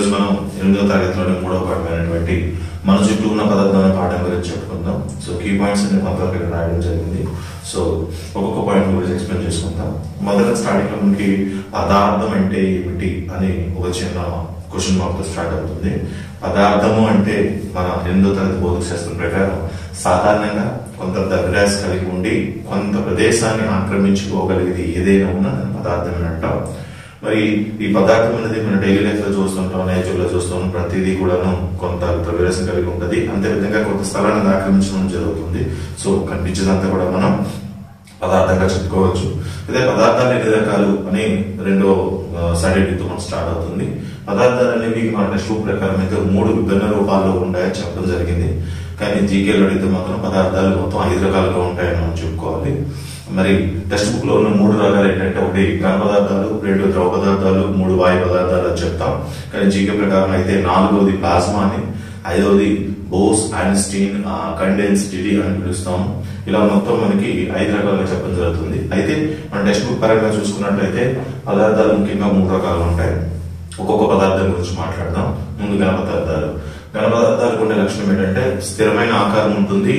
ఈరోజు మనం ఎనిమిదో తరగతిలోని మూడవ పాఠమైనటువంటి మన చుట్టూ ఉన్న పదార్థాల పాఠం గురించి చెప్పుకుందాం సో కీ పాయింట్స్ అన్ని మొత్తం ఇక్కడ రాయడం జరిగింది సో ఒక్కొక్క పాయింట్ గురించి ఎక్స్ప్లెయిన్ చేసుకుందాం మొదట స్టార్టింగ్ లో మనకి పదార్థం అంటే ఏమిటి అని ఒక చిన్న క్వశ్చన్ మార్క్ తో స్టార్ట్ అవుతుంది పదార్థము అంటే మన ఎనిమిదో తరగతి భౌతిక శాస్త్రం ప్రకారం సాధారణంగా కొంత ద్రవ్యరాశి కలిగి ఉండి కొంత ప్రదేశాన్ని ఆక్రమించుకోగలిగేది ఏదైనా ఉన్నా దాన్ని పదార్థం అని అంటాం మరి ఈ పదార్థం అనేది మన డైలీ లైఫ్ లో చూస్తుంటాం నేచర్ లో చూస్తాం ప్రతిదీ కూడాను కొంత ద్రవ్యరసం కలిగి ఉంటుంది అంతే విధంగా కొంత స్థలాన్ని ఆక్రమించడం జరుగుతుంది సో కనిపించేదంతా కూడా మనం పదార్థంగా చెప్పుకోవచ్చు ఇదే పదార్థాలు ఎన్ని రకాలు అని రెండో సైడెడ్తో మనం స్టార్ట్ అవుతుంది పదార్థాలు అనేవి మన టెక్స్ట్ బుక్ ప్రకారం అయితే మూడు విభిన్న రూపాల్లో ఉంటాయని చెప్పడం జరిగింది కానీ జీకేలో అడిగితే మాత్రం పదార్థాలు మొత్తం ఐదు రకాలుగా ఉంటాయని మనం చెప్పుకోవాలి మరి టెక్స్ట్ బుక్ లో ఉన్న మూడు రకాలు ఏంటంటే ఒకటి ఘన పదార్థాలు రెండు ద్రవ పదార్థాలు మూడు వాయు పదార్థాలు అని చెప్తాం కానీ జీకే ప్రకారం అయితే నాలుగవది ప్లాస్మా అని ఐదవది బోస్ ఐన్స్టీన్ కండెన్సిటీ అని పిలుస్తాం ఇలా మొత్తం మనకి ఐదు రకాలుగా చెప్పడం జరుగుతుంది అయితే మన టెక్స్ట్ బుక్ పరంగా చూసుకున్నట్లయితే పదార్థాలు ముఖ్యంగా మూడు రకాలు ఉంటాయి ఒక్కొక్క పదార్థం గురించి మాట్లాడదాం ముందు ఘన పదార్థాలు ఘన పదార్థాలకు ఉండే లక్షణం ఏంటంటే స్థిరమైన ఆకారం ఉంటుంది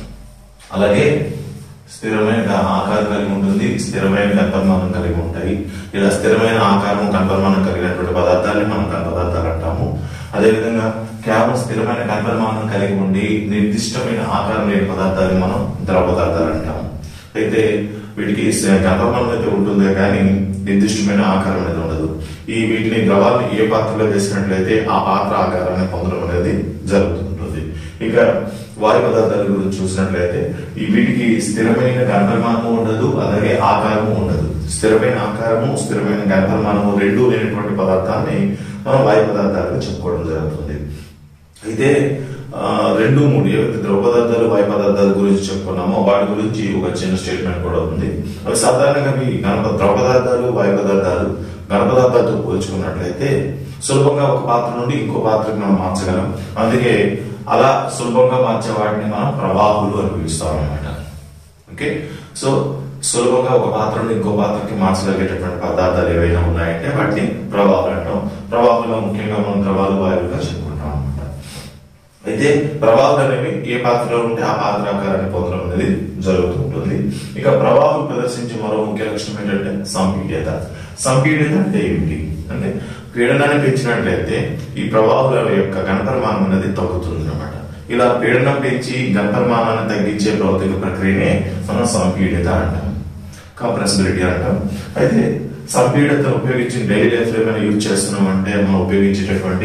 అలాగే స్థిరమైన ఆకారం కలిగి ఉంటుంది స్థిరమైన కన్పరిమాణం కలిగి ఉంటాయి ఇలా స్థిరమైన ఆకారం కన్పరిమాణం కలిగినటువంటి పదార్థాన్ని మనం ఘన పదార్థాలు అంటాము అదేవిధంగా కేవలం స్థిరమైన కన్పరిమాణం కలిగి ఉండి నిర్దిష్టమైన ఆకారం లేని పదార్థాన్ని మనం ద్రవ పదార్థాలు అంటాము అయితే వీటికి కన్పరిమాణం అయితే ఉంటుంది కానీ నిర్దిష్టమైన ఆకారం అనేది ఉండదు ఈ వీటిని ద్రవాలను ఏ పాత్రలో వేసినట్లయితే ఆ పాత్ర ఆకారాన్ని పొందడం అనేది జరుగుతుంటుంది ఇంకా వాయు పదార్థాల గురించి చూసినట్లయితే ఈ వీటికి స్థిరమైన గణపరిమాణము ఉండదు అలాగే ఆకారము ఉండదు స్థిరమైన ఆకారము స్థిరమైన గణపరిమాణము రెండు లేనటువంటి పదార్థాన్ని మనం వాయు పదార్థాలుగా చెప్పుకోవడం జరుగుతుంది అయితే ఆ, రెండు మూడు ఏవైతే ద్రవ పదార్థాలు వాయు పదార్థాల గురించి చెప్పుకున్నామో వాటి గురించి ఒక చిన్న స్టేట్మెంట్ కూడా ఉంది అవి సాధారణంగా అవి గణప ద్రవ పదార్థాలు వాయు పదార్థాలు ఘన పదార్థాలతో పోల్చుకున్నట్లయితే సులభంగా ఒక పాత్ర నుండి ఇంకో పాత్రకు మనం మార్చగలం అందుకే అలా సులభంగా మార్చే వాటిని మనం ప్రవాహులు అని పిలుస్తాం అనమాట ఓకే సో సులభంగా ఒక పాత్ర నుండి ఇంకో పాత్రకి మార్చగలిగేటటువంటి పదార్థాలు ఏవైనా ఉన్నాయంటే వాటిని ప్రవాహాలు అంటాం ప్రవాహంలో ముఖ్యంగా మనం ద్రవాలు వాయువులుగా చెప్పుకుంటాం అనమాట అయితే ప్రవాహాలు అనేవి ఏ పాత్రలో ఉంటే ఆ పాత్ర ఆకారాన్ని పొందడం అనేది జరుగుతూ ఉంటుంది ఇక ప్రవాహం ప్రదర్శించే మరో ముఖ్య లక్షణం ఏంటంటే సంపీడ్యత సంపీడ్యత అంటే ఏమిటి అంటే పీడనాన్ని పెంచినట్లయితే ఈ ప్రవాహాల యొక్క గణపరిమాణం అనేది తగ్గుతుంది అనమాట ఇలా పీడనం పెంచి గణపరిమాణాన్ని తగ్గించే భౌతిక ప్రక్రియనే మనం సంపీడ్యత అంటాం కంప్రెసిబిలిటీ అంటాం అయితే సంపీడత ఉపయోగించి డైలీ లైఫ్ లో ఏమైనా యూజ్ చేస్తున్నాం అంటే మనం ఉపయోగించేటటువంటి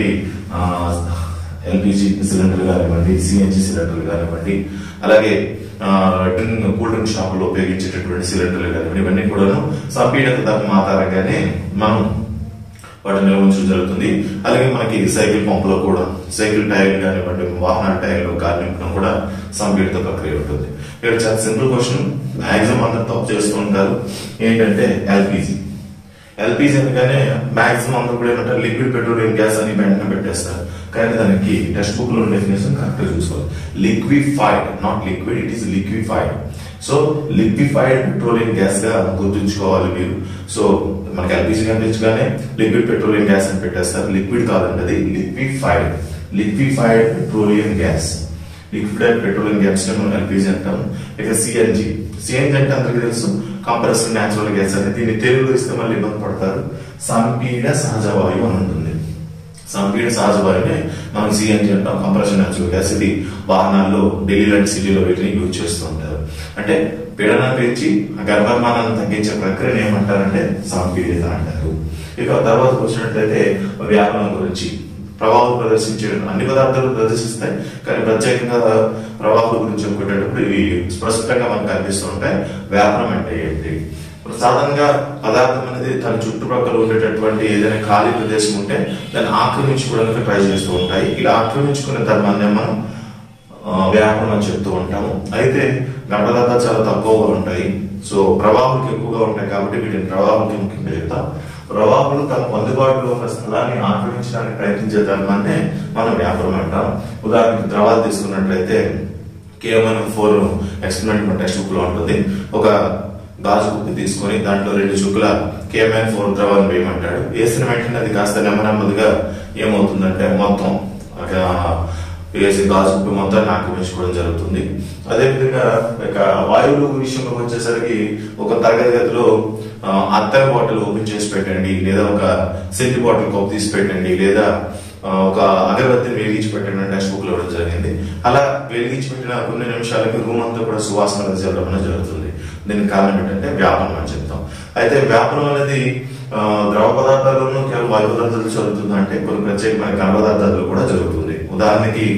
ఎల్పిజి సిలిండర్లు కానివ్వండి సిఎన్జి సిలిండర్లు కానివ్వండి అలాగే ఆ, డ్రింక్ కూల్ డ్రింక్ షాపులో ఉపయోగించేటటువంటి సిలిండర్లు కానివ్వండి ఇవన్నీ కూడాను సంపీడత ధర్మం ఆధారంగానే మనం వాటిని నిర్వహించడం జరుగుతుంది అలాగే మనకి సైకిల్ పంపులో కూడా సైకిల్ టైర్ కానివ్వండి వాహనాల టైర్లు గాలి నింపడం కూడా సంపీడిత ప్రక్రియ ఉంటుంది ఇక్కడ చాలా సింపుల్ క్వశ్చన్ మాక్సిమం అందరు తప్పు చేస్తూ ఉంటారు ఏంటంటే ఎల్పిజి ఎల్పిజి అనగానే మాక్సిమం అందరూ కూడా ఏమంటారు లిక్విడ్ పెట్రోలియం గ్యాస్ అని వెంటనే పెట్టేస్తారు కానీ దానికి టెక్స్ట్ బుక్ లో డెఫినేషన్ కరెక్ట్ గా చూసుకోవాలి liquefied not liquid it is liquefied so liquefied petroleum gas గా గుర్తుంచుకోవాలి మీరు సో మనకి ఎల్పిజి కనిపించగానే లిక్విడ్ పెట్రోలియం గ్యాస్ అని పెట్టేస్తారు లిక్విడ్ కాదండి అది liquefied liquefied petroleum gas liquid petroleum gas మనం ఎల్పిజి అంటాం ఇక సిఎన్జి సిఎన్జి అంటే అందరికీ తెలుసు కంప్రెస్డ్ న్యాచురల్ గ్యాస్ అని దీన్ని తెలుగులో ఇస్తే మళ్ళీ ఇబ్బంది పడతారు సంపీడ సహజ వాయువు అని ఉంటుంది సంపీడ సహజ వాయువుని మనం సిఎన్జి అంటాం కంప్రెషన్ న్యాచురల్ గ్యాస్ ఇది వాహనాల్లో ఢిల్లీ లాంటి సిటీలో వీటిని యూజ్ చేస్తూ ఉంటారు అంటే పీడనం పెంచి ఆ గర్భమానాన్ని తగ్గించే ప్రక్రియను ఏమంటారంటే సంపీడిత అంటారు ఇక తర్వాత వచ్చినట్లయితే వ్యాపనం గురించి ప్రవాహం ప్రదర్శించే అన్ని పదార్థాలు ప్రదర్శిస్తాయి కానీ ప్రత్యేకంగా ప్రవాహాల గురించి చెప్పుకునేటప్పుడు ఇవి స్పష్టంగా మనకు కనిపిస్తూ ఉంటాయి వ్యాపనం అంటే ఏంటి ఇప్పుడు సాధారణంగా పదార్థం అనేది తన చుట్టుపక్కల ఉండేటటువంటి ఏదైనా ఖాళీ ప్రదేశం ఉంటే దాన్ని ఆక్రమించుకోవడానికి ట్రై చేస్తూ ఉంటాయి ఇలా ఆక్రమించుకునే ధర్మాన్ని మనం ఆ, వ్యాపనం అని చెప్తూ ఉంటాము అయితే గణపదార్థాలు చాలా తక్కువగా ఉంటాయి సో ప్రవాహాలకు ఎక్కువగా ఉంటాయి కాబట్టి వీటిని ప్రవాహాలకి ముఖ్యంగా చెప్తాం ప్రవాహాలు తమ అందుబాటులో ఉన్న స్థలాన్ని ఆక్రమించడానికి ప్రయత్నించే ధర్మాన్ని మనం వ్యాపారం అంటాం ఉదాహరణకి ద్రవాలు తీసుకున్నట్లయితే కేవలం ఫోర్ ఎక్స్పెరిమెంట్ మన టెక్స్ట్ బుక్ లో ఉంటుంది ఒక గాజు కుప్పి తీసుకొని దాంట్లో రెండు చుక్కల కేఎంఎన్ ఫోర్ ద్రవాన్ని వేయమంటాడు వేసిన వెంటనే అది కాస్త నెమ్మదిగా ఏమవుతుందంటే మొత్తం ఆ, వేసి గాజు కుప్పి మొత్తాన్ని ఆక్రమించుకోవడం జరుగుతుంది అదేవిధంగా ఇక వాయువుల విషయంలోకి వచ్చేసరికి ఒక తరగతి గదిలో ఆ, అత్తర బాటిల్ ఓపెన్ చేసి పెట్టండి లేదా ఒక సెంటి బాటిల్ కప్ తీసి పెట్టండి లేదా ఆ, ఒక అగరబత్తిని వెలిగించి పెట్టండి అని టెక్స్ట్ బుక్ లో ఇవ్వడం జరిగింది అలా వెలిగించి పెట్టిన కొన్ని నిమిషాలకి రూమ్ అంతా కూడా సువాసన వెదజల్లడం అనేది జరుగుతుంది దీనికి కారణం ఏంటంటే వ్యాపనం అని చెప్తాం అయితే వ్యాపనం అనేది ఆ, ద్రవ పదార్థాల్లోనూ కేవలం వాయు పదార్థాలు జరుగుతుంది అంటే కొన్ని ప్రత్యేకమైన ఘన పదార్థాలు కూడా జరుగుతుంది ఉదాహరణకి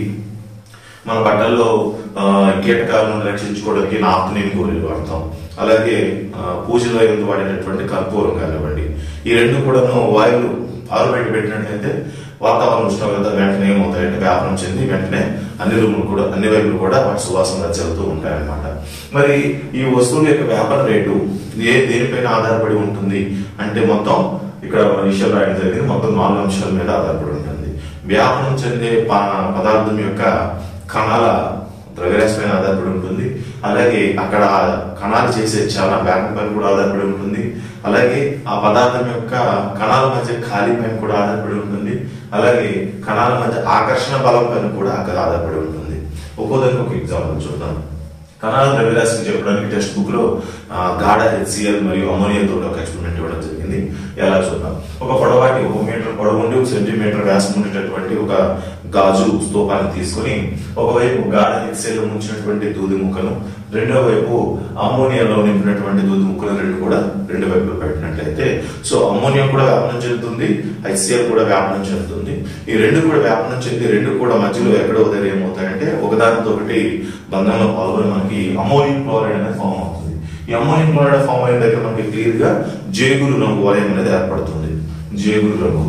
మన బట్టల్లో ఆ, కీటకాల నుండి రక్షించుకోవడానికి నాప్తుని గోళీలు వాడతాం అలాగే ఆ, పూజలో ఎందుకు వాడేటటువంటి కర్పూరం కానివ్వండి ఈ రెండు కూడాను వాయువులు ఆరుబయట పెట్టినట్లయితే వాతావరణ ఉష్ణోగ్రత వెంటనే ఏమవుతాయంటే వ్యాపనం చెంది వెంటనే అన్ని రూములు కూడా అన్ని వైపులు కూడా వాటి సువాసన చెల్లుతూ ఉంటాయన్నమాట మరి ఈ వస్తువుల యొక్క వ్యాపార రేటు ఏ దేనిపైన ఆధారపడి ఉంటుంది అంటే మొత్తం ఇక్కడ విషయాలు రాయడం జరిగింది మొత్తం నాలుగు అంశాల మీద ఆధారపడి ఉంటుంది వ్యాపనం చెందే ప- పదార్థం యొక్క కణాల ద్రవ్యరాశి పైన ఆధారపడి ఉంటుంది అలాగే అక్కడ ఆ కణాలు చేసే చాలా వేగం పైన కూడా ఆధారపడి ఉంటుంది అలాగే ఆ పదార్థం యొక్క కణాల మధ్య ఖాళీ పైన కూడా ఆధారపడి ఉంటుంది అలాగే కణాల మధ్య ఆకర్షణ బలం పైన కూడా అక్కడ ఆధారపడి ఉంటుంది ఒక్కోదానికి ఒక ఎగ్జాంపుల్ చూద్దాం కణాల ద్రవ్యరాశిని చెప్పడానికి టెక్స్ట్ బుక్ లో ఆ, గాఢ హెచ్సిఎల్ మరియు అమోనియాతో ఒక ఎక్స్పెరిమెంట్ ఇవ్వడం జరిగింది ఎలా చూద్దాం ఒక పొడవాటి ఒక మీటర్ పొడవు ఉండి ఒక సెంటీమీటర్ వ్యాసం ఉండేటటువంటి ఒక గాజు స్తూపాన్ని తీసుకుని ఒకవైపు గాఢ హెచ్సిఎల్ ముంచినటువంటి దూది ముక్కను రెండో వైపు అమోనియాలో నింపినటువంటి దూది ముక్కలు రెండు కూడా రెండు వైపులు పెట్టినట్లయితే సో అమోనియా కూడా వ్యాపనం చెందుతుంది హెచ్సిఎల్ కూడా వ్యాపనం చెందుతుంది ఈ రెండు కూడా వ్యాపనం చెంది రెండు కూడా మధ్యలో ఎక్కడో దగ్గర ఏమవుతాయంటే ఒకదానితో ఒకటి బంధంలో పాల్గొని మనకి అమోనియం క్లోరైడ్ అనేది ఫామ్ అవుతుంది ఈ అమోనియం క్లోరైడ్ ఫామ్ అయిన దగ్గర మనకి క్లియర్ గా జేగురు రంగు వలయం అనేది ఏర్పడుతుంది జేగురు రంగు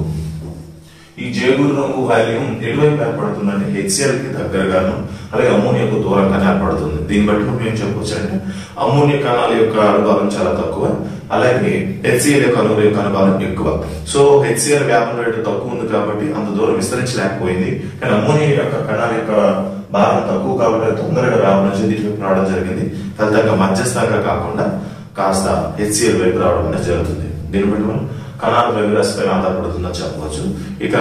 ఈ జేగురు రంగు వాల్యూమ్ ఎటువైపు ఏర్పడుతుందంటే హెచ్సిఎల్ కి దగ్గరగాను అలాగే అమోనియాకు దూరంగానే ఏర్పడుతుంది దీన్ని బట్టి మనం ఏం చెప్పొచ్చు అంటే అమోనియా కణాల యొక్క అనుభవం చాలా తక్కువ అలాగే హెచ్సిఎల్ యొక్క అణువుల యొక్క అనుభవం ఎక్కువ సో హెచ్సిఎల్ వ్యాపన రేటు తక్కువ ఉంది కాబట్టి అంత దూరం విస్తరించలేకపోయింది కానీ అమోనియా యొక్క కణాల యొక్క భారం తక్కువ కాబట్టి అది తొందరగా వ్యాపనం చెంది ఇటువైపు రావడం జరిగింది ఫలితంగా మధ్యస్థంగా కాకుండా కాస్త హెచ్సిఎల్ వైపు రావడం అనేది జరుగుతుంది దీన్ని బట్టి మనం కణాల ద్రవ్యరాశి పైన ఆధారపడుతుందని చెప్పవచ్చు ఇక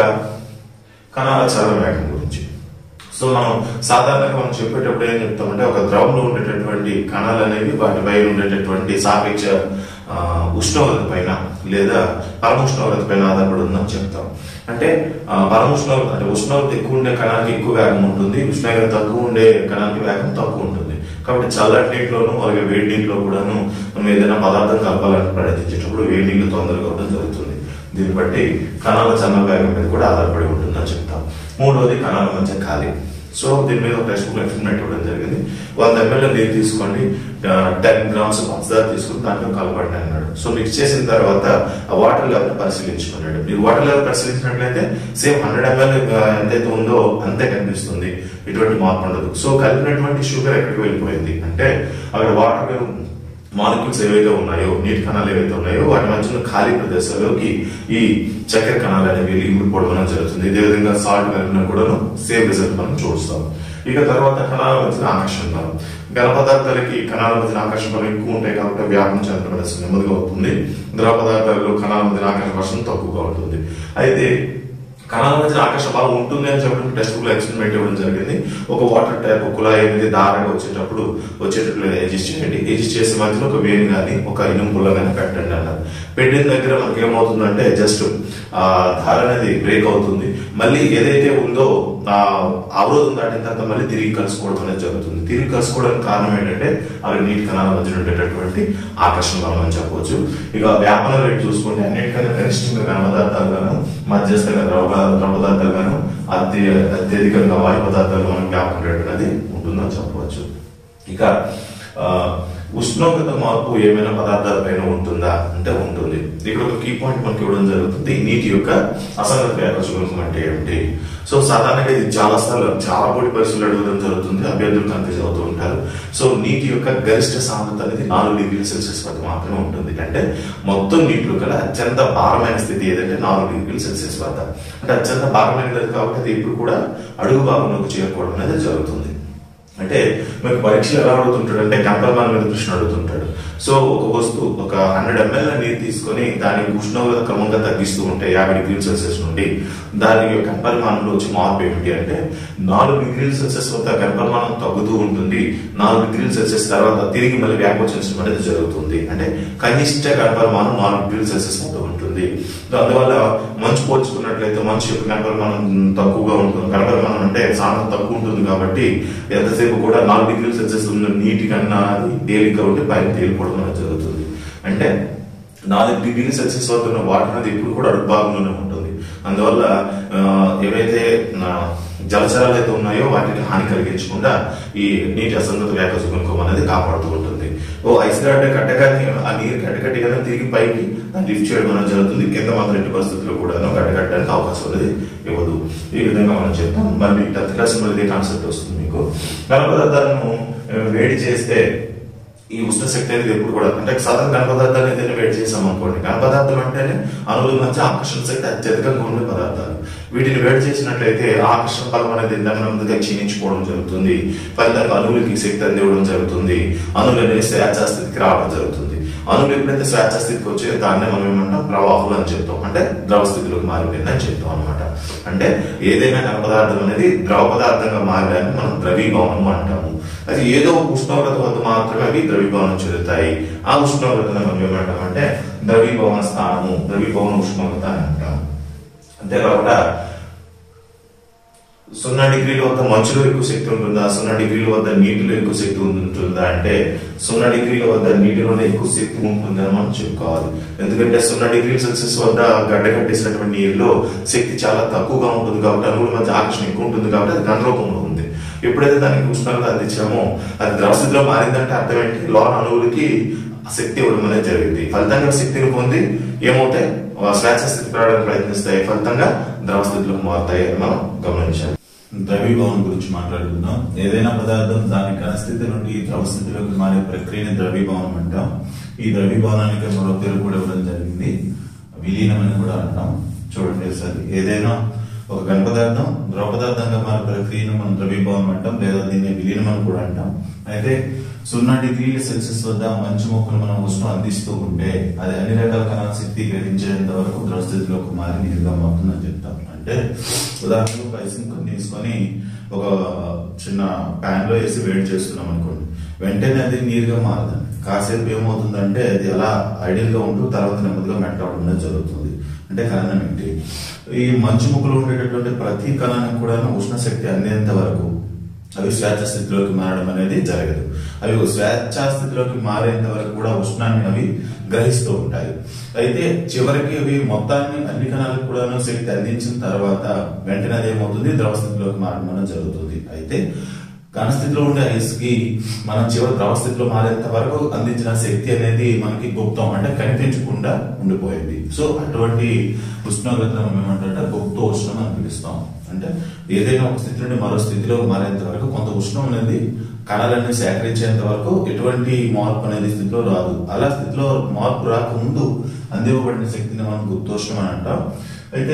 కణాల చలన వేగం గురించి సో మనం సాధారణంగా మనం చెప్పేటప్పుడు ఏం చెప్తామంటే ఒక ద్రవంలో ఉండేటటువంటి కణాలు అనేవి వాటి పైన ఉండేటటువంటి సాపేక్ష ఆ, ఉష్ణోగ్రత పైన లేదా పరమ ఉష్ణోగ్రత పైన ఆధారపడి ఉందని చెప్తాం అంటే ఆ, పరమ ఉష్ణోగ్రత అంటే ఉష్ణోగ్రత ఎక్కువ ఉండే కణానికి ఎక్కువ వేగం ఉంటుంది ఉష్ణోగ్రత తక్కువ ఉండే కణానికి వేగం తక్కువ ఉంటుంది కాబట్టి చల్లటి నీటిలోను అలాగే వేడి నీటిలో కూడాను మనం ఏదైనా పదార్థం కలపాలని ప్రయత్నించేటప్పుడు వేడి నీళ్లు తొందరగా అవడం జరుగుతుంది దీన్ని బట్టి కణాల చలన వేగం మీద కూడా ఆధారపడి ఉంటుందని చెప్తాం మూడవది కణాల మధ్య ఖాళీ సో దీని మీద ఒక టెక్స్ట్ బుక్ ఎక్స్పెరిమెంట్ ఇవ్వడం జరిగింది వంద ఎంఎల్ నీరు తీసుకోండి టెన్ గ్రామ్స్ పంచదార తీసుకుని దాంట్లో కలపండి అన్నాడు సో మిక్స్ చేసిన తర్వాత ఆ వాటర్ లెవెల్ పరిశీలించుకున్నాడు మీరు వాటర్ లెవెల్ పరిశీలించినట్లయితే సేమ్ హండ్రెడ్ ఎంఎల్ ఎంతైతే ఉందో అంతే కనిపిస్తుంది ఎటువంటి మార్పు ఉండదు సో కలిపినటువంటి షుగర్ ఎక్కడికి వెళ్ళిపోయింది అంటే అక్కడ వాటర్ మాలిక్యూల్స్ ఏవైతే ఉన్నాయో నీటి కణాలు ఏవైతే ఉన్నాయో వాటి మధ్య ఉన్న ఖాళీ ప్రదేశాల్లోకి ఈ చక్కెర కణాలు అనేవి ఇమిడిపోవడం అనేది జరుగుతుంది ఇదే విధంగా సాల్ట్ కలిపిన కూడాను సేమ్ రిజల్ట్ మనం చూస్తాం ఇక తర్వాత కణాల మధ్యన ఆకర్షణ బలం ఘన పదార్థాలకి కణాల మధ్యన ఆకర్షణ బలం ఎక్కువ ఉంటాయి కాబట్టి వ్యాపనం చెందడం అనేది నెమ్మదిగా అవుతుంది ద్రవ పదార్థాలలో కణాల మధ్యన ఆకర్షణ వర్షం తక్కువగా ఉంటుంది అయితే కణాల మధ్య ఆకర్షణ బలం ఉంటుంది అని చెప్పడం టెక్స్ట్ బుక్ లో ఎక్స్పెరిమెంట్ ఇవ్వడం జరిగింది ఒక వాటర్ ట్యాప్ కుళాయి అనేది దారగా వచ్చేటప్పుడు వచ్చేటట్లు అడ్జస్ట్ చేయండి అడ్జస్ట్ చేసే మధ్యలో ఒక వేడి కానీ ఒక ఇనుము పుల్ల కానీ పెట్టండి అన్నారు పెట్టిన దగ్గర మనకి ఏమవుతుందంటే జస్ట్ ఆ ధార అనేది బ్రేక్ అవుతుంది మళ్ళీ ఏదైతే ఉందో ఆ అవరోధం దాటిన తర్వాత మళ్ళీ తిరిగి కలుసుకోవడం అనేది జరుగుతుంది తిరిగి కలుసుకోవడానికి కారణం ఏంటంటే అక్కడ నీటి కణాల మధ్య ఉండేటటువంటి ఆకర్షణ బలం అని చెప్పవచ్చు ఇక వ్యాపన రేట్ చూసుకుంటే అన్నిటికన్నా కనిష్టంగా ఘన పదార్థాలు గాను మధ్యస్థంగా ద్రవ ద్రవ పదార్థాలు గాను అతి అత్యధికంగా వాయు పదార్థాలు మనకు వ్యాపన రేట్ అనేది ఉంటుందని చెప్పవచ్చు ఇక ఆ, ఉష్ణోగ్రత మార్పు ఏమైనా పదార్థాల పైన ఉంటుందా అంటే ఉంటుంది ఇక్కడ ఒక కీ పాయింట్ మనకి ఇవ్వడం జరుగుతుంది నీటి యొక్క అసంగత ఏకచుగుణం అంటే ఏమిటి సో సాధారణంగా ఇది చాలా సార్లు చాలా పోటీ పరీక్షలు అడగడం జరుగుతుంది అభ్యర్థులు కన్ఫ్యూజ్ అవుతూ ఉంటారు సో నీటి యొక్క గరిష్ట సాంద్రత అనేది నాలుగు డిగ్రీల సెల్సియస్ వద్ద మాత్రమే ఉంటుంది అంటే మొత్తం నీటిలో కల అత్యంత భారమైన స్థితి ఏదంటే నాలుగు డిగ్రీల సెల్సియస్ వద్ద అంటే అత్యంత భారమైనది కాబట్టి అది ఇప్పుడు కూడా అడుగు భాగంలోకి చేరుకోవడం అనేది జరుగుతుంది అంటే మీకు పరీక్షలు ఎలా అడుగుతుంటాడు అంటే కంపల్మాన్ మీద ప్రశ్న అడుగుతుంటాడు సో ఒక వస్తువు ఒక హండ్రెడ్ ఎంఎల్ నీరు తీసుకొని దాని ఉష్ణోగ్రత క్రమంగా తగ్గిస్తూ ఉంటే యాభై డిగ్రీల సెల్సియస్ నుండి దాని కంపల్మానంలో వచ్చి మార్పు ఏమిటి అంటే నాలుగు డిగ్రీల సెల్సియస్ వద్ద కంపల్మానం తగ్గుతూ ఉంటుంది నాలుగు డిగ్రీల సెల్సియస్ తర్వాత తిరిగి మళ్ళీ వ్యాకోచించడం అనేది జరుగుతుంది అంటే కనిష్ట కంపల్మానం నాలుగు డిగ్రీల సెల్సియస్ వద్ద ఉంటుంది అందువల్ల మంచు పోల్చుకున్నట్లయితే మంచు యొక్క కంపల్మానం తక్కువగా ఉంటుంది కంపల్మానం అంటే సాంద్రత తక్కువ ఉంటుంది కాబట్టి ఎంతసేపు కూడా నాలుగు డిగ్రీల సెల్సియస్ ఉన్న నీటి కన్నా అది తేలిక ఉంటే పైన తేలిపోవడం అనేది జరుగుతుంది అంటే నాలుగు డిగ్రీల సెల్సియస్ వద్ద ఉన్న వాటర్ అనేది ఇప్పుడు కూడా అడుగు భాగంలోనే ఉంటుంది అందువల్ల ఆ, ఏవైతే ఆ, జలచరాలు అయితే ఉన్నాయో వాటికి హాని కలిగించకుండా ఈ నీటి అసంగత వ్యాక సుగంకం అనేది కాపాడుతూ ఉంటుంది ఓ ఐస్ గడ్డ కట్టగానే ఆ నీరు కట్టకట్టిగానే తిరిగి పైకి దాన్ని లిఫ్ట్ చేయడం అనేది జరుగుతుంది కింద మాత్రం ఎట్టి పరిస్థితుల్లో కూడా కట్టకట్టడానికి అవకాశం అనేది ఇవ్వదు ఈ విధంగా మనం చెప్తాం మళ్ళీ టెన్త్ క్లాస్ మళ్ళీ ఇదే కాన్సెప్ట్ వస్తుంది మీకు ఘన పదార్థాలను ఆ, వేడి చేస్తే ఈ ఉష్ణ శక్తి అనేది ఎప్పుడు కూడా అంటే సాధారణ ఘన పదార్థాలు ఏదైనా వేడి చేసాం అనుకోండి ఘన పదార్థాలు అంటేనే అణువుల మధ్య ఆకర్షణ శక్తి అత్యధికంగా ఉండే పదార్థాలు వీటిని వేడి చేసినట్లయితే ఆ ఆకర్షణ బలం అనేది నెమ్మదిగా క్షీణించుకోవడం జరుగుతుంది ఫలితంగా అణువులకి శక్తి అందివ్వడం జరుగుతుంది అణువులు అనేది స్వేచ్ఛా స్థితికి రావడం జరుగుతుంది అణువులు ఎప్పుడైతే స్వేచ్ఛా స్థితికి వచ్చే దాన్నే మనం ఏమంటాం ప్రవాహులు అని చెప్తాం అంటే ద్రవ స్థితిలోకి మారిపోయిందని చెప్తాం అనమాట అంటే ఏదైనా ఘన పదార్థం అనేది ద్రవ పదార్థంగా మారడాన్ని మనం ద్రవీభవనం అంటాము అది ఏదో ఒక ఉష్ణోగ్రత వద్ద మాత్రమే అవి ద్రవీభవనం చెందుతాయి ఆ ఉష్ణోగ్రతను మనం ఏమంటాం అంటే ద్రవీభవన స్థానము ద్రవీభవన ఉష్ణోగ్రత అని అంటాం అంతేకాకుండా సున్నా డిగ్రీల వద్ద మంచులో ఎక్కువ శక్తి ఉంటుందా సున్నా డిగ్రీల వద్ద నీటిలో ఎక్కువ శక్తి ఉంటుందా అంటే సున్నా డిగ్రీల వద్ద నీటిలోనే ఎక్కువ శక్తి ఉంటుందని మనం చెప్పుకోవాలి ఎందుకంటే సున్నా డిగ్రీ సెల్సియస్ వద్ద గడ్డ కట్టేసినటువంటి నీరులో శక్తి చాలా తక్కువగా ఉంటుంది కాబట్టి అణువుల మధ్య ఆకర్షణ ఎక్కువ ఉంటుంది కాబట్టి అది ఘన రూపంలో ఉంది ఎప్పుడైతే దానికి ఉష్ణోగ్రత అందించామో అది ద్రవస్థితిలో మారిందంటే అర్థం ఏంటి లోన అణువులకి ఆ శక్తి ఇవ్వడం అనేది జరిగింది ఫలితంగా శక్తిని పొంది ఏమవుతాయి ఆ స్వేచ్ఛ స్థితికి రావడానికి ప్రయత్నిస్తాయి ఫలితంగా ద్రవ స్థితిలోకి మారుతాయి అని మనం గమనించాలి ద్రవీభవనం గురించి మాట్లాడుకుందాం ఏదైనా పదార్థం దాని ఘనస్థితి నుండి ద్రవ స్థితిలోకి మారే ప్రక్రియని ద్రవీభవనం అంటాం ఈ ద్రవీభవనానికి మరో పేరు కూడా ఇవ్వడం జరిగింది విలీనం అని కూడా అంటాం చూడండి ఒకసారి ఏదైనా ఒక ఘన పదార్థం ద్రవ పదార్థంగా మారే ప్రక్రియను మనం ద్రవీభవనం అంటాం లేదా దీన్ని విలీనం అని కూడా అంటాం అయితే సున్నా డిగ్రీల సెల్సియస్ వద్ద మంచు మొక్కలు మనం ఉష్ణం అందిస్తూ ఉంటే అది అన్ని రకాల కణాల శక్తి గ్రహించేంత వరకు ద్రవ స్థితిలోకి మారి నీరుగా మారుతుందని చెప్తాం అంటే ఉదాహరణకు ఒక ఐస్ ముక్కను తీసుకొని ఒక చిన్న ప్యాన్ లో వేసి వేడి చేస్తున్నాం అనుకోండి వెంటనే అది నీరుగా మారదండి కాసేపు ఏమవుతుందంటే అది అలా ఐడియల్ గా ఉంటూ తర్వాత నెమ్మదిగా మెట్ట అవడం అనేది జరుగుతుంది అంటే కారణం ఏంటి ఈ మంచు ముక్కలు ఉండేటటువంటి ప్రతి కణానికి కూడా ఉష్ణ శక్తి అందేంత వరకు అవి స్వేచ్ఛ స్థితిలోకి మారడం అనేది జరగదు అవి స్వేచ్ఛ స్థితిలోకి మారేంత వరకు కూడా ఉష్ణాన్ని అవి గ్రహిస్తూ ఉంటాయి అయితే చివరికి అవి మొత్తాన్ని అన్ని కణాలకు కూడా శక్తి అందించిన తర్వాత వెంటనే అది ఏమవుతుంది ద్రవ స్థితిలోకి మారడం అనేది జరుగుతుంది అయితే ఘనస్థితిలో ఉండే ఐస్ కి మనం చివరి ద్రవ స్థితిలో మారేంత వరకు అందించిన శక్తి అనేది మనకి గుప్తం అంటే కనిపించకుండా ఉండిపోయింది సో అటువంటి ఉష్ణోగ్రతను మనం ఏమంటే గుప్త ఉష్ణం అని పిలుస్తాం అంటే ఏదైనా ఒక స్థితి నుండి మరో స్థితిలో మారేంత వరకు కొంత ఉష్ణం అనేది కణాలన్నీ సేకరించేంత వరకు ఎటువంటి మార్పు అనేది స్థితిలో రాదు అలా స్థితిలో మార్పు రాకముందు అందివ్వబడిన శక్తిని మనం గుప్తోష్ణం అని అంటాం అయితే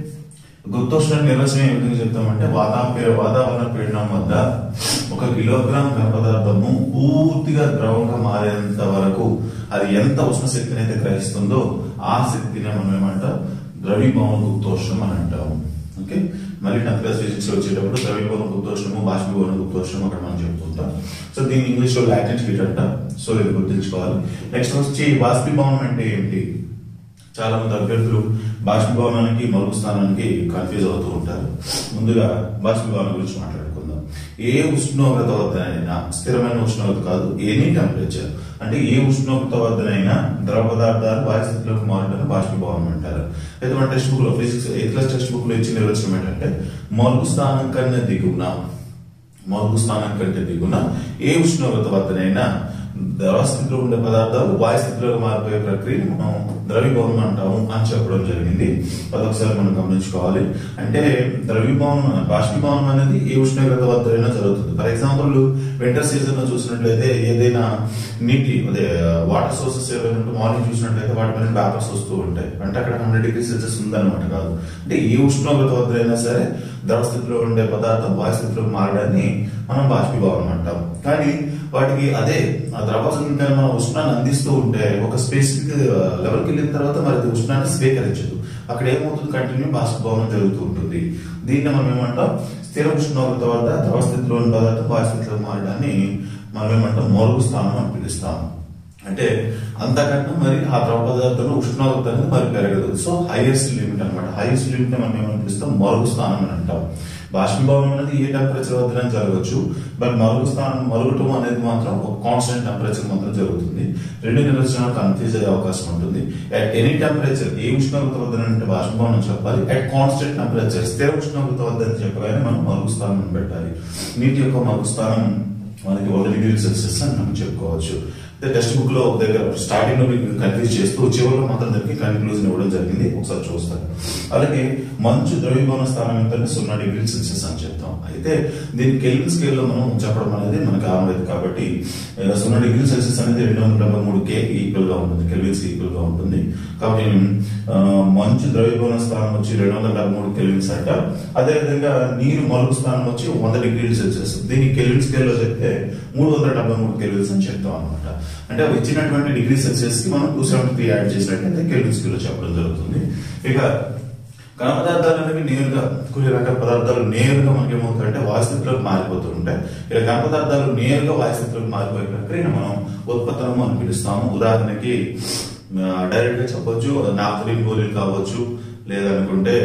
గుప్తోష్ణ నిర్వచనం ఏ విధంగా చెప్తామంటే వాతావరణ వాతావరణ పీడనం వద్ద ఒక కిలోగ్రామ్ ఘన పదార్థము పూర్తిగా ద్రవంగా మారేంత వరకు అది ఎంత ఉష్ణ శక్తిని అయితే గ్రహిస్తుందో ఆ శక్తిని మనం ఏమంటాం ద్రవీభవన గుప్తోష్ణం అని అంటాము ఓకే మళ్ళీ టెన్త్ క్లాస్ ఫిజిక్స్ వచ్చేటప్పుడు ద్రవీభవన గుప్తోష్ణము బాష్పీభవన గుప్తోష్ణం అక్కడ మనం చెప్తుంటాం సో దీన్ని ఇంగ్లీష్ లో లాటిన్ హీట్ అంట సో ఇది గుర్తుంచుకోవాలి నెక్స్ట్ వచ్చి బాష్పీభవనం అంటే ఏంటి చాలా మంది అభ్యర్థులు బాష్పీభవనానికి మరుగు స్థానానికి కన్ఫ్యూజ్ అవుతూ ఉంటారు ముందుగా బాష్పీభవనం గురించి మాట్లాడుకుందాం ఏ ఉష్ణోగ్రత వద్దనైనా స్థిరమైన ఉష్ణోగ్రత కాదు ఎనీ టెంపరేచర్ అంటే ఏ ఉష్ణోగ్రత వద్దనైనా ద్రవ పదార్థాలు వాయు స్థితిలోకి మారడం బాష్పీభవనం అంటారు అయితే మన టెక్స్ట్ బుక్ లో physics eighth class text book లో ఇచ్చిన నిర్వచనం ఏంటంటే మరుగు స్థానం కన్నా దిగున మరుగు స్థానం కంటే దిగున ఏ ఉష్ణోగ్రత వద్దనైనా ద్రవ స్థితిలో ఉండే పదార్థాలు వాయు స్థితిలోకి మారిపోయే ప్రక్రియని మనం ద్రవీభవనం అంటాము అని చెప్పడం జరిగింది అదొకసారి మనం గమనించుకోవాలి అంటే ద్రవీభవనం బాష్పీభవనం అనేది ఏ ఉష్ణోగ్రత వద్దైనా జరుగుతుంది ఫర్ ఎగ్జాంపుల్ వింటర్ సీజన్ లో చూసినట్లయితే ఏదైనా నీటి అదే వాటర్ సోర్సెస్ ఏవైనా ఉంటే మార్నింగ్ చూసినట్లయితే వాటి మీద వేపర్స్ వస్తూ ఉంటాయి అంటే అక్కడ హండ్రెడ్ డిగ్రీ సెల్సియస్ ఉందన్నమాట కాదు అంటే ఏ ఉష్ణోగ్రత వద్దైనా సరే ద్రవ స్థితిలో ఉండే పదార్థం వాయు స్థితిలోకి మారడాన్ని మనం బాష్పీభవనం అంటాం కానీ వాటికి అదే ఆ ద్రవానికి మనం ఉష్ణాన్ని అందిస్తూ ఉంటే ఒక స్పెసిఫిక్ లెవెల్కి వెళ్ళిన తర్వాత మరి అది ఉష్ణాన్ని స్వీకరించదు అక్కడ ఏమవుతుంది కంటిన్యూ బాష్పీభవనం జరుగుతూ ఉంటుంది దీన్ని మనం ఏమంటాం స్థిర ఉష్ణోగ్రత వద్ద ద్రవ స్థితిలోని పదార్థం వాయు స్థితిలో మారడాన్ని మనం ఏమంటాం మరుగు స్థానం అని పిలుస్తాం అంటే అంతకన్నా మరి ఆ ద్రవ పదార్థంలో ఉష్ణోగ్రత అనేది మరి పెరగదు సో హైయెస్ట్ లిమిట్ అన్నమాట హైయెస్ట్ లిమిట్ మనం ఏమని పిలుస్తాం మరుగు స్థానం అని అంటాం బాష్పీభవనం అనేది ఏ టెంపరేచర్ వద్దనే జరగచ్చు బట్ మరుగు స్థానం మరుగుటం అనేది మాత్రం ఒక కాన్స్టెంట్ టెంపరేచర్ మాత్రం జరుగుతుంది రెండు నిర్వచనాలు కన్ఫ్యూజ్ అయ్యే అవకాశం ఉంటుంది అట్ ఎనీ టెంపరేచర్ ఏ ఉష్ణోగ్రత వద్దనంటే బాష్పీభవనం చెప్పాలి అట్ కాన్స్టెంట్ టెంపరేచర్ స్థిర ఉష్ణోగ్రత వద్ద అని చెప్పగానే మనం మరుగు స్థానం అని పెట్టాలి నీటి యొక్క మరుగు స్థానం మనకి వంద డిగ్రీ సెల్సియస్ అని మనం చెప్పుకోవచ్చు అయితే టెక్స్ట్ బుక్ లో ఒక దగ్గర స్టార్టింగ్ లో మీకు కన్ఫ్యూజ్ చేస్తూ చివరిలో మాత్రం దానికి కన్క్లూజన్ ఇవ్వడం జరిగింది ఒకసారి చూస్తాను అలాగే మంచు ద్రవీభవన స్థానం ఎంత సున్నా డిగ్రీ సెల్సియస్ అని చెప్తాం అయితే దీని కెల్విన్ స్కేల్ లో మనం చెప్పడం అనేది మనకు ఆనలేదు కాబట్టి ఆ, సున్నా డిగ్రీ సెల్సియస్ అనేది రెండు వందల డెబ్బై మూడు కే ఈక్వల్ గా ఉంటుంది కెల్విన్స్ ఈక్వల్ గా ఉంటుంది కాబట్టి ఆ, మంచు ద్రవీభవన స్థానం వచ్చి రెండు వందల డెబ్బై మూడు కెల్విన్స్ అంట అదే విధంగా నీరు మలుగు స్థానం వచ్చి వంద డిగ్రీల సెల్సియస్ దీన్ని కెల్విన్ స్కేల్ లో చెప్తే మూడు వందల డెబ్బై మూడు కెల్విన్స్ అని చెప్తాం అనమాట అంటే అవి ఇచ్చినటువంటి డిగ్రీ సెల్సియస్ కి మనం టూ సెవెంటీ త్రీ యాడ్ చేసినట్టయితే కెల్విన్ స్కేల్ లో చెప్పడం జరుగుతుంది ఇక ఘన పదార్థాలు అనేవి నేరుగా కొన్ని రకాల పదార్థాలు నేరుగా మనకి ఏమవుతాయంటే వాయుస్థితిలోకి మారిపోతూ ఉంటాయి ఇలా ఘన పదార్థాలు నేరుగా వాయుస్థితిలోకి మారిపోయే ప్రక్రియను మనం ఉత్పత్తనము అని పిలుస్తాము ఉదాహరణకి డైరెక్ట్ గా చెప్పొచ్చు నాఫ్తలిన్ గోళీలు కావచ్చు లేదనుకుంటే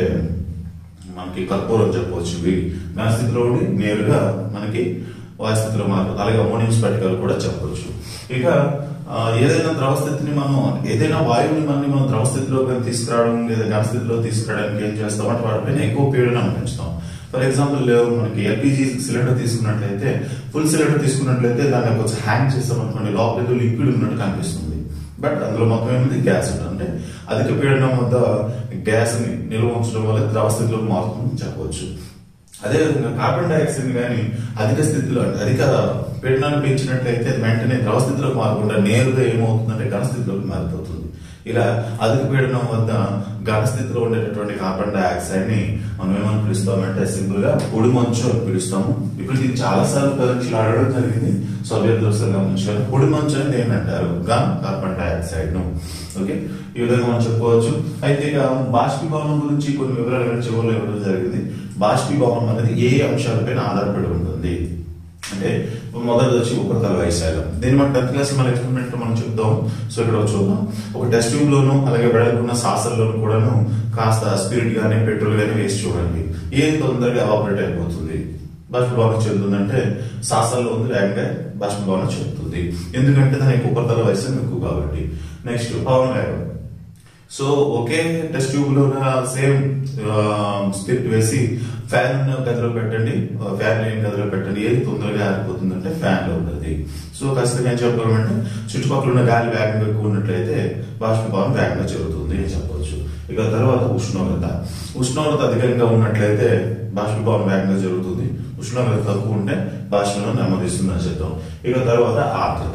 మనకి కర్పూరం చెప్పవచ్చు ఇవి ఘనస్థితిలో ఉండి నేరుగా మనకి వాయుస్థితిలో మారిపోతుంది అలాగే అమోనియం స్ఫటికాలు కూడా చెప్పవచ్చు ఇక ఆ, ఏదైనా ద్రవ స్థితిని మనం ఏదైనా వాయువుని మనం మనం ద్రవ స్థితిలో కానీ తీసుకురావడం లేదా ఘన స్థితిలో తీసుకురావడానికి ఏం చేస్తాం అంటే వాటిపైన ఎక్కువ పీడనం పెంచుతాం ఫర్ ఎగ్జాంపుల్ మనకి ఎల్పిజి సిలిండర్ తీసుకున్నట్లయితే ఫుల్ సిలిండర్ తీసుకున్నట్లయితే దాన్ని కొంచెం హ్యాంగ్ చేస్తాం అనుకోండి లోపల ఏదో లిక్విడ్ ఉన్నట్టు కనిపిస్తుంది బట్ అందులో మొత్తం ఏమిటి గ్యాస్ ఉంటుంది అంటే అధిక పీడనం వద్ద గ్యాస్ ని నిల్వ ఉంచడం వల్ల ద్రవ స్థితిలో మారుతుందని చెప్పవచ్చు అదేవిధంగా కార్బన్ డైఆక్సైడ్ కానీ అధిక స్థితిలో అంటే అధిక పీడనాన్ని పెంచినట్లయితే అది వెంటనే ద్రవ స్థితిలోకి మారకుండా నేరుగా ఏమవుతుందంటే ఘన స్థితిలోకి మారిపోతుంది ఇలా అధిక పీడనం వద్ద ఘన స్థితిలో ఉండేటటువంటి కార్బన్ డైఆక్సైడ్ ని మనం ఏమని పిలుస్తామంటే సింపుల్ గా పొడి మంచు అని పిలుస్తాము ఇప్పుడు ఇది చాలా సార్లు పరీక్షలు అడగడం జరిగింది సో అభ్యర్థులు గమనించారు పొడి మంచు అనేది ఏంటంటారు గన్ కార్బన్ డైఆక్సైడ్ ను ఓకే ఈ విధంగా మనం చెప్పుకోవచ్చు అయితే ఇక బాష్పీభవనం గురించి కొన్ని వివరాలు చివరిలో ఇవ్వడం జరిగింది బాష్పీభవనం అనేది ఏ అంశాలపైన ఆధారపడి ఉంటుంది అంటే మొదటిది వచ్చి ఉపరితల వైశాల్యం దీన్ని మనం టెన్త్ క్లాస్ మన ఎక్స్పెరిమెంట్ మనం చెప్తాం సో ఇక్కడ చూద్దాం ఒక టెస్ట్ ట్యూబ్ లోను అలాగే వెడల్పున్న సాసల్లోను కూడాను కాస్త స్పిరిట్ గానీ పెట్రోల్ గానీ వేసి చూడండి ఏది తొందరగా ఆపరేట్ అయిపోతుంది బాష్పభవనం చెందుతుందంటే సాసల్లో ఉంది వేగంగా బాష్పభవనం చెందుతుంది ఎందుకంటే దానికి ఉపరితల వైశాల్యం ఎక్కువ కాబట్టి నెక్స్ట్ పవన్ వేగం సో ఒకే టెస్ట్ ట్యూబ్ లో సేమ్ స్పిరిట్ వేసి ఫ్యాన్ ఉన్న గదిలో పెట్టండి ఫ్యాన్ లేని గదిలో పెట్టండి ఏది తొందరగా ఆరిపోతుంది అంటే ఫ్యాన్ లో ఉంటుంది సో ఖచ్చితంగా ఏం చెప్పగలమంటే చుట్టుపక్కల ఉన్న గాలి వేగంగా ఎక్కువ ఉన్నట్లయితే బాష్పభావం వేగంగా జరుగుతుంది అని చెప్పవచ్చు ఇక తర్వాత ఉష్ణోగ్రత ఉష్ణోగ్రత అధికంగా ఉన్నట్లయితే బాష్పభావం వేగంగా జరుగుతుంది ఉష్ణోగ్రత తక్కువ ఉంటే బాష్పం నెమ్మదిస్తుంది అని చెప్తాం ఇక తర్వాత ఆర్ద్రత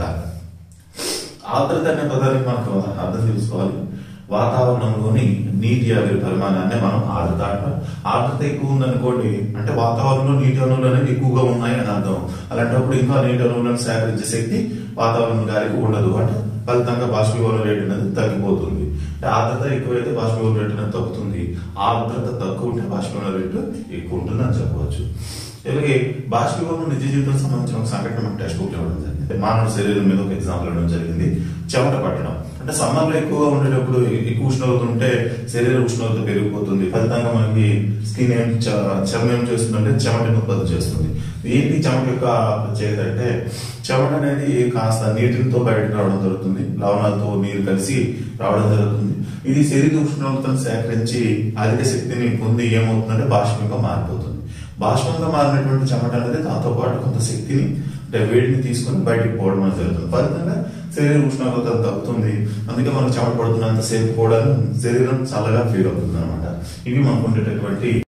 ఆర్ద్రత అనే పదానికి మనకు అర్థం తెలుసుకోవాలి వాతావరణంలోని నీటి ఆవిరి పరిమాణాన్ని మనం ఆర్ద్రత అంటాం ఆర్ద్రత ఎక్కువ ఉందనుకోండి అంటే వాతావరణంలో నీటి అణువులు అనేవి ఎక్కువగా ఉన్నాయి అని అర్థం అలాంటప్పుడు ఇంకా నీటి అణువులను సేకరించే శక్తి వాతావరణం గారికి ఉండదు అంటే ఫలితంగా బాష్పీభవన రేటు అనేది తగ్గిపోతుంది అంటే ఆర్ద్రత ఎక్కువైతే బాష్పీభవన రేటు అనేది తగ్గుతుంది ఆర్ద్రత తక్కువ ఉంటే బాష్పీభవన రేటు ఎక్కువ ఉంటుంది అని చెప్పవచ్చు ఇలాగే బాష్పీభవనం నిజ జీవితం సంబంధించిన ఒక సంఘటన మనకు టెక్స్ట్ బుక్ ఇవ్వడం జరిగింది మానవ శరీరం మీద ఒక ఎగ్జాంపుల్ ఇవ్వడం జరిగింది చెమట పట్టడం అంటే సమ్మర్ లో ఎక్కువగా ఉండేటప్పుడు ఎక్కువ ఉష్ణోగ్రత ఉంటే శరీర ఉష్ణోగ్రత పెరిగిపోతుంది ఫలితంగా మనకి స్కిన్ ఏం చ- చర్మం ఏం చేస్తుందంటే చెమటని ఉత్పత్తి చేస్తుంది ఏంటి చెమట యొక్క ప్రత్యేకత అంటే చెమట అనేది కాస్త నీటితో బయటకు రావడం జరుగుతుంది లవణాలతో నీరు కలిసి రావడం జరుగుతుంది ఇది శరీర ఉష్ణోగ్రతను సేకరించి అధిక శక్తిని పొంది ఏమవుతుందంటే బాష్పంగా మారిపోతుంది బాష్పంగా మారినటువంటి చెమట అనేది దాంతో పాటు కొంత శక్తిని అంటే వేడిని తీసుకొని బయటికి పోవడం అనేది జరుగుతుంది ఫలితంగా శరీర ఉష్ణోగ్రత తగ్గుతుంది అందుకే మనకు చెమట పడుతున్నంత సేపు కూడా శరీరం చల్లగా ఫీల్ అవుతుంది అనమాట ఇవి మనకు ఉండేటటువంటి